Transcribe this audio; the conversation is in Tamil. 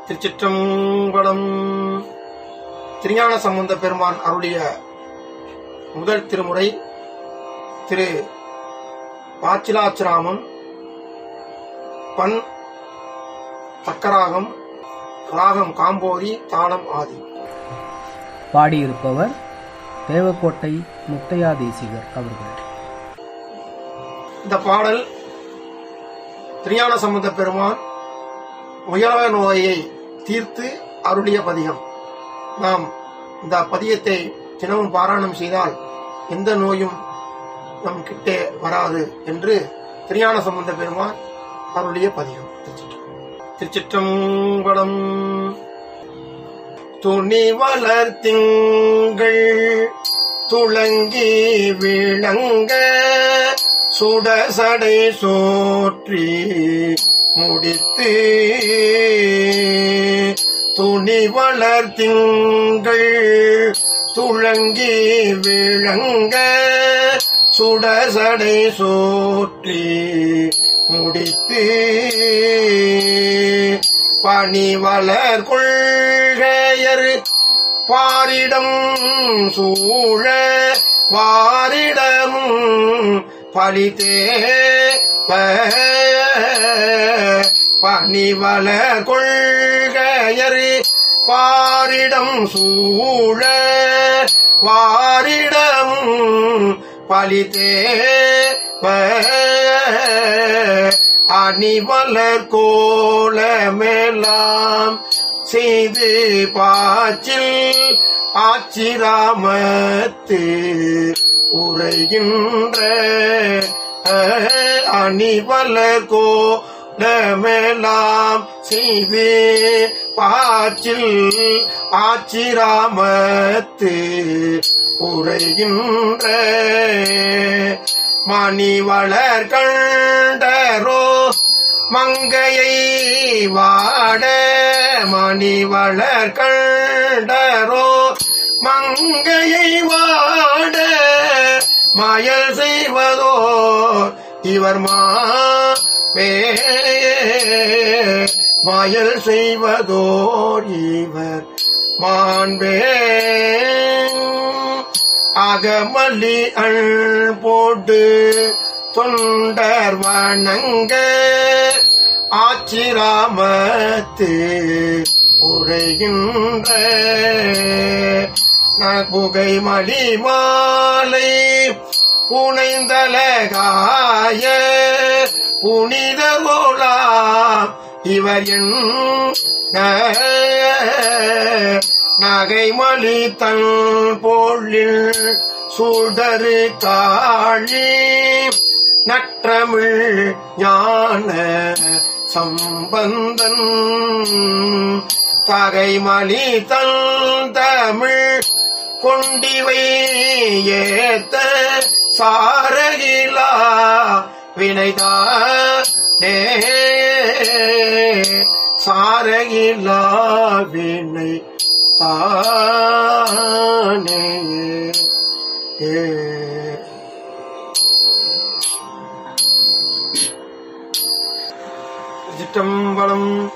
திருச்சிற்றம்பலம் திருஞான சம்பந்த பெருமான் அருளிய முதல் திருமுறை திரு பாச்சிலாச்சிராமம் பண் தக்கராகம் ராகம் காம்போதி தாளம் ஆதி பாடியிருப்பவர் தேவக்கோட்டை முத்தையா தேசிகர் அவர்கள் இந்த பாடல் திருஞான சம்பந்த பெருமான் முயல நோயை தீர்த்து அருளிய பதிகம் நாம் இந்த பதியத்தை தினமும் பாராயணம் செய்தால் எந்த நோயும் நம் கிட்டே வராது என்று திருஞான சம்பந்த பெருமான் அருளிய பதிகம் திருச்சிற்றம்பலம். திருச்சிற்றம்பலம் துணி வளர்த்திங்கள் துளங்கி விளங்க சுடசடை சோற்றி முடித்து துணி வளர்த்திங்கள் துளங்கி விளங்க சுடசடை சோற்றி முடித்து பணி வளர் கொள்கையர் பாரிடம் சூழ வாரிடமும் பலித்தே பணிவளர் கொள்கையர் பாரிடம் சூழ வாரிடமும் பலித்தே அணிவலர் கோலமெல்லாம் செய்து பாச்சில் ஆச்சிராமத்து உரைகின்ற அணிவலர் கோலமெல்லாம் செய்து பாச்சில் ஆச்சிராமத்து உரைகின்ற மணிவளர் கண்டரோ மங்கையை வாட மணிவளர் கண்டரோ மங்கையை வாட மயல் செய்வதோ இவர் மாவே மயல் செய்வதோர் இவர் மாண்பே அகமலி அள் போட்டு தொண்டர் வணங்க ஆச்சிராமத்து உரைகின்ற புகை மலி மாலை புனைந்தலகாய புனித கோலாம் இவர் என் நகைமலி தன் போலில் சூழ்தரு காழி நற்றமிழ் ஞான சம்பந்தன் தகைமலி தன் தமிழ் கொண்டிவை ஏத்த சாரகிலா வினைதானே சாரகிலா வினை தானே ஏ சிற்றம்பலம்